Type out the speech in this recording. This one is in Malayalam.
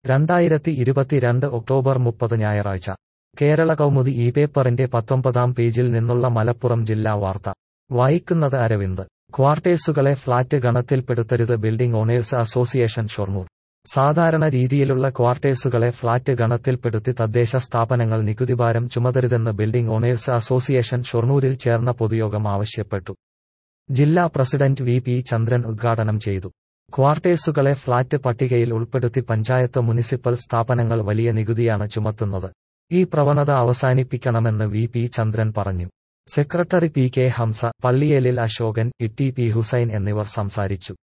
രണ്ടായിരത്തി ഇരുപത്തിരണ്ട് ഒക്ടോബർ മുപ്പത് ഞായറാഴ്ച കേരള കൗമുദി ഈ പേപ്പറിന്റെ പത്തൊമ്പതാം പേജിൽ നിന്നുള്ള മലപ്പുറം ജില്ലാ വാർത്ത വായിക്കുന്നത് അരവിന്ദ് ക്വാർട്ടേഴ്സുകളെ ഫ്ളാറ്റ് ഗണത്തിൽപ്പെടുത്തരുത് ബിൽഡിംഗ് ഓണേഴ്സ് അസോസിയേഷൻ ഷൊർണൂർ സാധാരണ രീതിയിലുള്ള ക്വാർട്ടേഴ്സുകളെ ഫ്ളാറ്റ് ഗണത്തിൽപ്പെടുത്തി തദ്ദേശ സ്ഥാപനങ്ങൾ നികുതിഭാരം ചുമതരുതെന്ന് ബിൽഡിംഗ് ഓണേഴ്സ് അസോസിയേഷൻ ഷൊർണൂരിൽ ചേർന്ന പൊതുയോഗം ആവശ്യപ്പെട്ടു ജില്ലാ പ്രസിഡന്റ് വി പി ചന്ദ്രൻ ഉദ്ഘാടനം ചെയ്തു ക്വാർട്ടേഴ്സുകളെ ഫ്ളാറ്റ് പട്ടികയിൽ ഉൾപ്പെടുത്തി പഞ്ചായത്ത് മുനിസിപ്പൽ സ്ഥാപനങ്ങൾ വലിയ നികുതിയാണ് ചുമത്തുന്നത് ഈ പ്രവണത അവസാനിപ്പിക്കണമെന്ന് വി പി ചന്ദ്രൻ പറഞ്ഞു secretary P K Hamza Palliyelil Ashokan E T P Hussain എന്നിവർ സംസാരിച്ചു